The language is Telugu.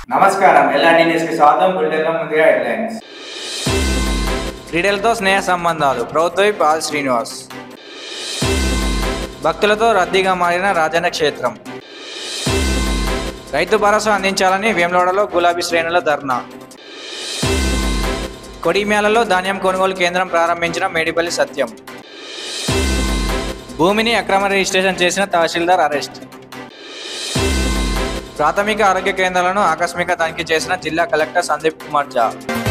నమస్కారం ఎల్ఆర్డి న్యూస్కి స్వాగతం బులెటిన్లో ముందుగా హెడ్లైన్స్ క్రీడలతో స్నేహ సంబంధాలు ప్రభుత్వ పాల్ శ్రీనివాస్ భక్తులతో రద్దీగా మారిన రాజన్న క్షేత్రం రైతు భరోసా అందించాలని వేములవాడలో గులాబీ శ్రేణుల ధర్నా కొడిమ్యాలలో ధాన్యం కొనుగోలు కేంద్రం ప్రారంభించిన మేడిపల్లి సత్యం భూమిని అక్రమ రిజిస్ట్రేషన్ చేసిన తహసీల్దార్ అరెస్ట్ ప్రాథమిక ఆరోగ్య కేంద్రాలను ఆకస్మిక తనిఖీ చేసిన జిల్లా కలెక్టర్ సందీప్ కుమార్ జా